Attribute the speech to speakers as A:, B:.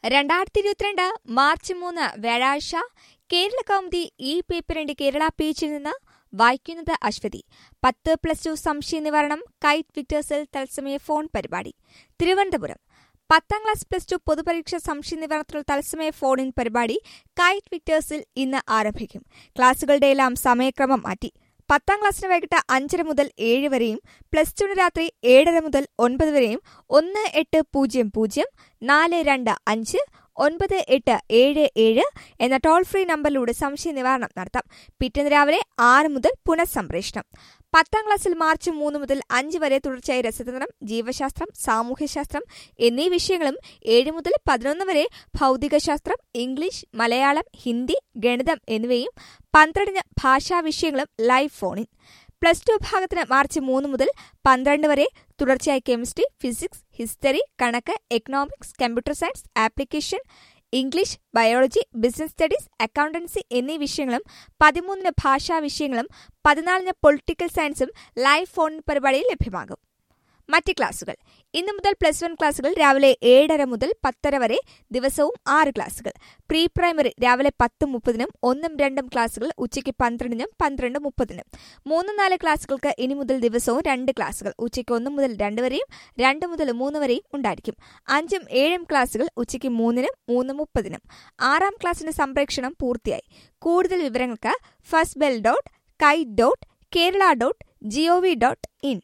A: രണ്ടായിരത്തി ഇരുപത്തിരണ്ട് മാർച്ച് മൂന്ന് വ്യാഴാഴ്ച കേരള കൗമുദി ഈ പേപ്പറിന്റെ കേരള പേജിൽ നിന്ന് വായിക്കുന്നത് അശ്വതി പത്ത് പ്ലസ് ടു സംശയ നിവാരണം കൈറ്റ് വിക്ടേഴ്സിൽ തത്സമയ ഫോൺ പരിപാടി തിരുവനന്തപുരം പത്താം ക്ലാസ് പ്ലസ് ടു പൊതുപരീക്ഷ സംശയ നിവാരണത്തിനുള്ള തത്സമയ ഫോൺ ഇൻ പരിപാടി കൈറ്റ് വിക്ടേഴ്സിൽ ഇന്ന് ആരംഭിക്കും ക്ലാസുകളുടെ എല്ലാം സമയക്രമം മാറ്റി പത്താം ക്ലാസ്സിന് വൈകിട്ട് അഞ്ചര മുതൽ ഏഴ് വരെയും പ്ലസ് ടുവിന് രാത്രി ഏഴര മുതൽ ഒൻപത് വരെയും ഒന്ന് എട്ട് പൂജ്യം പൂജ്യം നാല് രണ്ട് അഞ്ച് ഒൻപത് എട്ട് ഏഴ് ഏഴ് എന്ന ടോൾ ഫ്രീ നമ്പറിലൂടെ സംശയ നിവാരണം നടത്താം പിറ്റേന്ന് രാവിലെ ആറ് മുതൽ പുനഃസംപ്രേഷണം പത്താം ക്ലാസ്സിൽ മാർച്ച് മൂന്ന് മുതൽ അഞ്ച് വരെ തുടർച്ചയായി രസതന്ത്രം ജീവശാസ്ത്രം സാമൂഹ്യശാസ്ത്രം എന്നീ വിഷയങ്ങളും ഏഴ് മുതൽ പതിനൊന്ന് വരെ ഭൗതികശാസ്ത്രം ഇംഗ്ലീഷ് മലയാളം ഹിന്ദി ഗണിതം എന്നിവയും പന്ത്രണ്ടിന് ഭാഷാ വിഷയങ്ങളും ലൈവ് ഫോണിൻ പ്ലസ് ടു വിഭാഗത്തിന് മാർച്ച് മൂന്ന് മുതൽ പന്ത്രണ്ട് വരെ തുടർച്ചയായി കെമിസ്ട്രി ഫിസിക്സ് ഹിസ്റ്ററി കണക്ക് economics computer science application English biology business studies accountancy എന്നീ വിഷയങ്ങളും പതിമൂന്നിന് ഭാഷാ വിഷയങ്ങളും പതിനാലിന് പൊളിറ്റിക്കൽ സയൻസും ലൈവ് ഫോൺ പരിപാടിയിൽ ലഭ്യമാകും മറ്റ് ക്ലാസുകൾ ഇന്നു മുതൽ പ്ലസ് വൺ ക്ലാസുകൾ രാവിലെ ഏഴര മുതൽ പത്തര വരെ ദിവസവും ആറ് ക്ലാസുകൾ പ്രീ പ്രൈമറി രാവിലെ പത്ത് മുപ്പതിനും ഒന്നും രണ്ടും ക്ലാസുകൾ ഉച്ചയ്ക്ക് പന്ത്രണ്ടിനും പന്ത്രണ്ട് മുപ്പതിനും മൂന്നും നാല് ക്ലാസുകൾക്ക് ഇനി മുതൽ ദിവസവും രണ്ട് ക്ലാസുകൾ ഉച്ചയ്ക്ക് ഒന്ന് മുതൽ രണ്ട് വരെയും രണ്ട് മുതൽ മൂന്ന് വരെയും ഉണ്ടായിരിക്കും അഞ്ചും ഏഴും ക്ലാസുകൾ ഉച്ചയ്ക്ക് മൂന്നിനും മൂന്ന് മുപ്പതിനും ആറാം ക്ലാസ്സിന്റെ സംപ്രേക്ഷണം പൂർത്തിയായി കൂടുതൽ വിവരങ്ങൾക്ക് first bell dot kite dot Kerala dot gov dot in